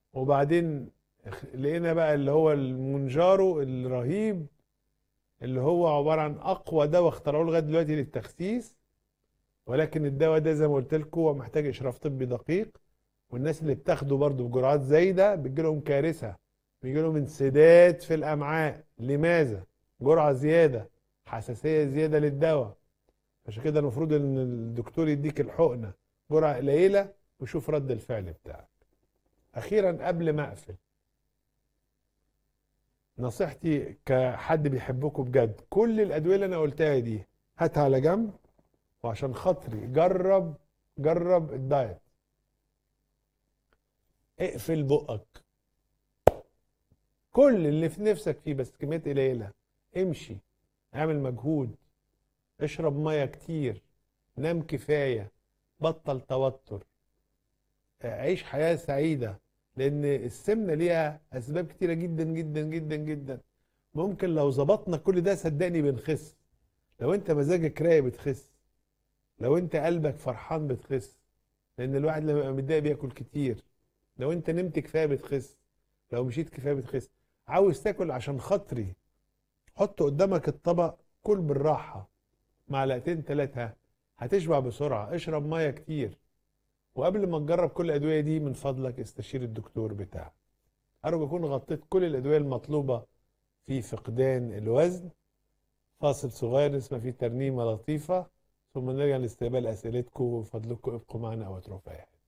وبعدين اخ- لقينا بقى اللي هو المونجارو الرهيب اللي هو عبارة عن أقوى دواء اخترعوه لغاية دلوقتي للتخسيس ولكن الدواء ده زي ما قلت لكم هو محتاج إشراف طبي دقيق والناس اللي بتاخده برضه بجرعات زايدة بيجي لهم كارثة بيجي لهم انسداد في الأمعاء لماذا؟ جرعة زيادة حساسية زيادة للدواء عشان كده المفروض إن الدكتور يديك الحقنة جرعة قليلة ويشوف رد الفعل بتاعك أخيرا قبل ما أقفل نصيحتي كحد بيحبكم بجد كل الادويه اللي انا قلتها دي هاتها على جنب وعشان خاطري جرب جرب الدايت اقفل بقك كل اللي في نفسك فيه بس كميات قليله امشي اعمل مجهود اشرب ميه كتير نام كفايه بطل توتر عيش حياه سعيده لان السمنه ليها اسباب كتيره جدا جدا جدا جدا ممكن لو ظبطنا كل ده صدقني بنخس لو انت مزاجك رايق بتخس لو انت قلبك فرحان بتخس لان الواحد لما يبقى متضايق بياكل كتير لو انت نمت كفايه بتخس لو مشيت كفايه بتخس عاوز تاكل عشان خاطري حط قدامك الطبق كل بالراحه معلقتين ثلاثه هتشبع بسرعه اشرب ميه كتير وقبل ما تجرب كل الادويه دي من فضلك استشير الدكتور بتاعك ارجو اكون غطيت كل الادويه المطلوبه في فقدان الوزن فاصل صغير نسمع فيه ترنيمه لطيفه ثم نرجع لاستقبال اسئلتكم وفضلكم ابقوا معنا او اتركوا في اي حاجه